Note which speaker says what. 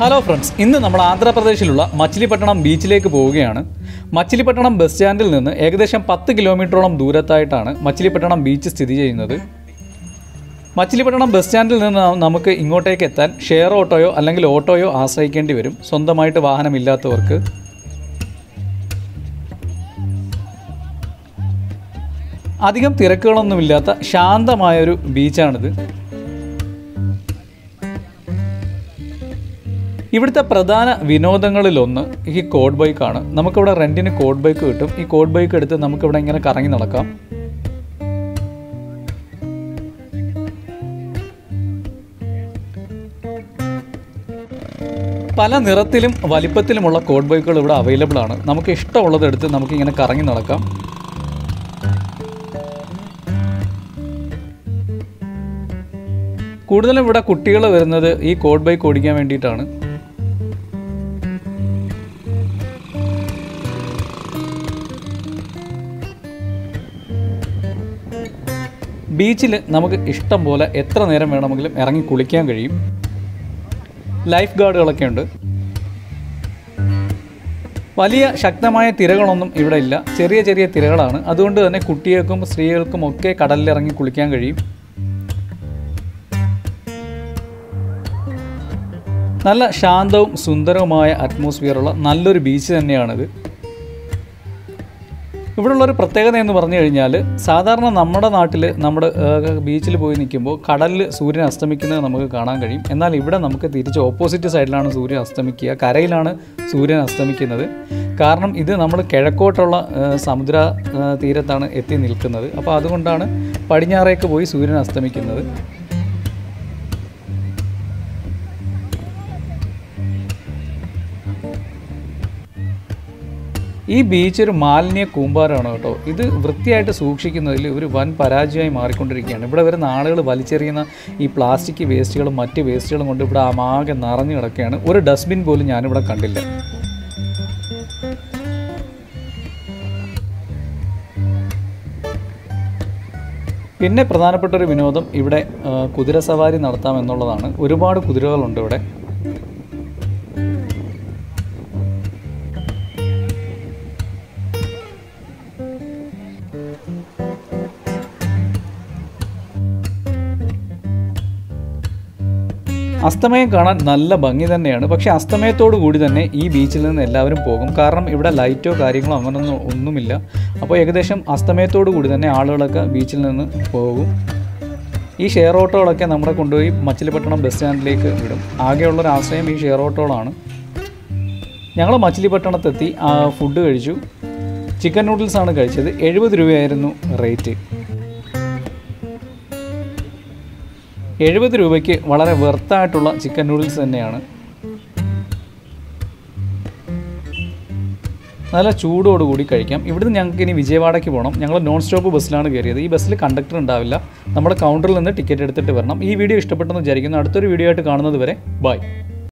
Speaker 1: hello friends ഇന്ന് നമ്മൾ ആന്ധ്രാപ്രദേശിലുള്ള മച്ചിലിപട്ടണം ബീച്ചിലേക്ക് പോവുകയാണ് മച്ചിലിപട്ടണം ബസ് സ്റ്റാൻഡിൽ നിന്ന് ഏകദേശം പത്ത് കിലോമീറ്ററോളം ദൂരത്തായിട്ടാണ് മച്ചിലിപട്ടണം ബീച്ച് സ്ഥിതി ചെയ്യുന്നത് മച്ചിലിപട്ടണം ബസ് സ്റ്റാൻഡിൽ നിന്ന് നമുക്ക് ഇങ്ങോട്ടേക്ക് എത്താൻ ഷെയർ ഓട്ടോയോ അല്ലെങ്കിൽ ഓട്ടോയോ ആശ്രയിക്കേണ്ടി വരും സ്വന്തമായിട്ട് വാഹനമില്ലാത്തവർക്ക് അധികം തിരക്കുകളൊന്നുമില്ലാത്ത ശാന്തമായൊരു ബീച്ചാണിത് ഇവിടുത്തെ പ്രധാന വിനോദങ്ങളിലൊന്ന് ഈ കോഡ് ബൈക്കാണ് നമുക്കിവിടെ റെൻറ്റിന് കോഡ് ബൈക്ക് കിട്ടും ഈ കോഡ് ബൈക്ക് എടുത്ത് നമുക്കിവിടെ ഇങ്ങനെ കറങ്ങി നടക്കാം പല നിറത്തിലും വലിപ്പത്തിലുമുള്ള കോഡ് ബൈക്കുകൾ ഇവിടെ അവൈലബിൾ ആണ് നമുക്ക് ഇഷ്ടമുള്ളത് എടുത്ത് നമുക്കിങ്ങനെ കറങ്ങി നടക്കാം കൂടുതലും ഇവിടെ കുട്ടികൾ വരുന്നത് ഈ കോഡ് ബൈക്ക് ഓടിക്കാൻ വേണ്ടിയിട്ടാണ് ബീച്ചിൽ നമുക്ക് ഇഷ്ടം പോലെ എത്ര നേരം വേണമെങ്കിലും ഇറങ്ങി കുളിക്കാൻ കഴിയും ലൈഫ് ഗാർഡുകളൊക്കെ ഉണ്ട് വലിയ ശക്തമായ തിരകളൊന്നും ഇവിടെ ഇല്ല ചെറിയ ചെറിയ തിരകളാണ് അതുകൊണ്ട് തന്നെ കുട്ടികൾക്കും സ്ത്രീകൾക്കും ഒക്കെ കടലിലിറങ്ങി കുളിക്കാൻ കഴിയും നല്ല ശാന്തവും സുന്ദരവുമായ അറ്റ്മോസ്ഫിയറുള്ള നല്ലൊരു ബീച്ച് തന്നെയാണിത് ഇവിടെയുള്ളൊരു പ്രത്യേകത എന്ന് പറഞ്ഞു കഴിഞ്ഞാൽ സാധാരണ നമ്മുടെ നാട്ടിൽ നമ്മുടെ ബീച്ചിൽ പോയി നിൽക്കുമ്പോൾ കടലിൽ സൂര്യൻ അസ്തമിക്കുന്നത് നമുക്ക് കാണാൻ കഴിയും എന്നാൽ ഇവിടെ നമുക്ക് തിരിച്ച് ഓപ്പോസിറ്റ് സൈഡിലാണ് സൂര്യൻ അസ്തമിക്കുക കരയിലാണ് സൂര്യൻ അസ്തമിക്കുന്നത് കാരണം ഇത് നമ്മൾ കിഴക്കോട്ടുള്ള ആ, സമുദ്ര ആ, തീരത്താണ് എത്തി നിൽക്കുന്നത് അപ്പോൾ അതുകൊണ്ടാണ് പടിഞ്ഞാറേക്ക് പോയി സൂര്യൻ അസ്തമിക്കുന്നത് ഈ ബീച്ച് ഒരു മാലിന്യ കൂമ്പാരമാണ് കേട്ടോ ഇത് വൃത്തിയായിട്ട് സൂക്ഷിക്കുന്നതിൽ ഒരു വൻ പരാജയമായി മാറിക്കൊണ്ടിരിക്കുകയാണ് ഇവിടെ വരുന്ന ആളുകൾ വലിച്ചെറിയുന്ന ഈ പ്ലാസ്റ്റിക് വേസ്റ്റുകളും മറ്റ് വേസ്റ്റുകളും കൊണ്ട് ഇവിടെ ആകെ നിറഞ്ഞു കിടക്കുകയാണ് ഒരു ഡസ്റ്റ്ബിൻ പോലും ഞാനിവിടെ കണ്ടില്ല പിന്നെ പ്രധാനപ്പെട്ട ഒരു വിനോദം ഇവിടെ ആ, കുതിര സവാരി നടത്താം എന്നുള്ളതാണ് ഒരുപാട് കുതിരകളുണ്ട് ഇവിടെ അസ്തമയം കാണാൻ നല്ല ഭംഗി തന്നെയാണ് പക്ഷേ അസ്തമയത്തോടു കൂടി തന്നെ ഈ ബീച്ചിൽ നിന്ന് എല്ലാവരും പോകും കാരണം ഇവിടെ ലൈറ്റോ കാര്യങ്ങളോ അങ്ങനൊന്നും ഒന്നുമില്ല അപ്പോൾ ഏകദേശം അസ്തമയത്തോടു കൂടി തന്നെ ആളുകളൊക്കെ ബീച്ചിൽ നിന്ന് പോകും ഈ ഷെയർ ഓട്ടോകളൊക്കെ നമ്മളെ കൊണ്ടുപോയി മച്ചിലിപട്ടണം ബസ് സ്റ്റാൻഡിലേക്ക് വിടും ആകെയുള്ളൊരു ആശ്രയം ഈ ഷെയർ ഓട്ടോകളാണ് ഞങ്ങൾ മച്ചിലിപട്ടണത്തെത്തി ആ, ഫുഡ് കഴിച്ചു ചിക്കൻ നൂഡിൽസ് ആണ് കഴിച്ചത് എഴുപത് രൂപയായിരുന്നു റേറ്റ് എഴുപത് രൂപയ്ക്ക് വളരെ വെർത്തായിട്ടുള്ള ചിക്കൻ നൂഡിൽസ് തന്നെയാണ് നല്ല ചൂടോടുകൂടി കഴിക്കാം ഇവിടുന്ന് ഞങ്ങൾക്ക് ഇനി വിജയവാഡയ്ക്ക് പോകണം ഞങ്ങൾ നോൺ സ്റ്റോപ്പ് ബസ്സിലാണ് കയറിയത് ഈ ബസ്സിൽ കണ്ടക്ടർ ഉണ്ടാവില്ല നമ്മുടെ കൗണ്ടറിൽ നിന്ന് ടിക്കറ്റ് എടുത്തിട്ട് വരണം ഈ വീഡിയോ ഇഷ്ടപ്പെട്ടെന്ന് വിചാരിക്കുന്നു അടുത്തൊരു വീഡിയോ ആയിട്ട് കാണുന്നത് വരെ ബൈ